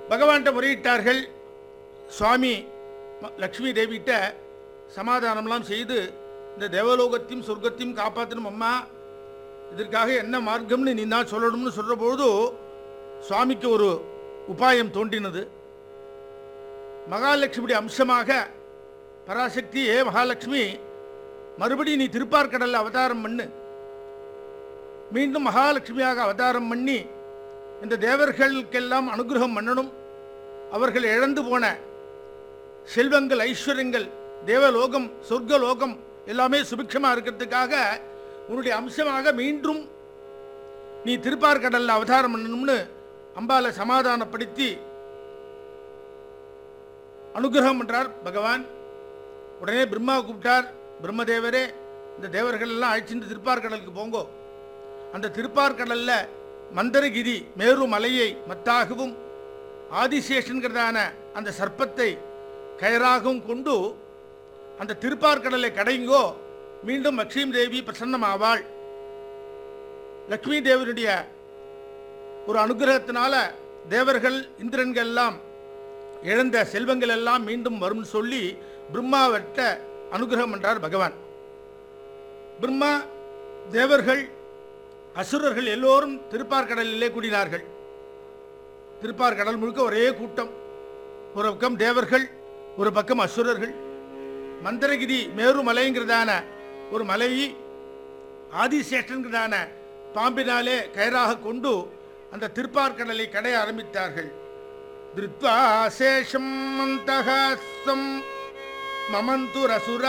பகவான்கிட்ட முறையிட்டார்கள் சுவாமி ம- லக்ஷ்மி தேவிகிட்ட சமாதானம்லாம் செய்து இந்த தேவலோகத்தையும் சொர்க்கத்தையும் காப்பாற்றணும் அம்மா இதற்காக என்ன மார்க்கம்னு நீ தான் சொல்லணும்னு சொல்கிற பொழுது சுவாமிக்கு ஒரு உபாயம் தோன்றினது மகாலட்சுமியுடைய அம்சமாக பராசக்தி ஏ மகாலட்சுமி மறுபடியும் நீ திருப்பார்கடல்ல அவதாரம் பண்ணு மீண்டும் மகாலட்சுமியாக அவதாரம் பண்ணி இந்த தேவர்களுக்கெல்லாம் அனுகிரகம் பண்ணணும் அவர்கள் இழந்து போன செல்வங்கள் ஐஸ்வர்யங்கள் தேவலோகம் சொர்க்கலோகம் எல்லாமே சுபிக்ஷமாக இருக்கிறதுக்காக உன்னுடைய அம்சமாக மீண்டும் நீ திருப்பார்கடல்ல அவதாரம் பண்ணணும்னு அம்பாலை சமாதானப்படுத்தி அனுகிரகம் பண்றார் பகவான் உடனே பிரம்மா கூப்பிட்டார் பிரம்மதேவரே இந்த தேவர்கள் எல்லாம் அழைச்சிட்டு திருப்பார்கடலுக்கு போங்கோ அந்த திருப்பார்கடல்ல மந்தரகிரி மேரு மலையை மத்தாகவும் ஆதிசேஷன்கிறதான அந்த சர்ப்பத்தை கயராகவும் கொண்டு அந்த திருப்பார்கடலை கடைங்கோ மீண்டும் லக்ஷ்மி தேவி பிரசன்னமாவாள் லக்ஷ்மி தேவனுடைய ஒரு அனுகிரகத்தினால தேவர்கள் இந்திரன்கள் எல்லாம் இழந்த செல்வங்கள் எல்லாம் மீண்டும் வரும்னு சொல்லி பிரம்மாவற்ற அனுகிரகம் என்றார் பகவான் பிரம்மா தேவர்கள் அசுரர்கள் எல்லோரும் திருப்பார்கடலிலே கூடினார்கள் திருப்பார்கடல் முழுக்க ஒரே கூட்டம் ஒரு பக்கம் தேவர்கள் ஒரு பக்கம் அசுரர்கள் மந்திரகிரி மேரு மலைங்கிறதான ஒரு மலையை ஆதிசேஷன்கிறதான பாம்பினாலே கயிறாக கொண்டு அந்த திருப்பார்கடலை கடைய ஆரம்பித்தார்கள் திருத்வா சேஷம் மந்தகாஸ்தம் மமந்து ரசுர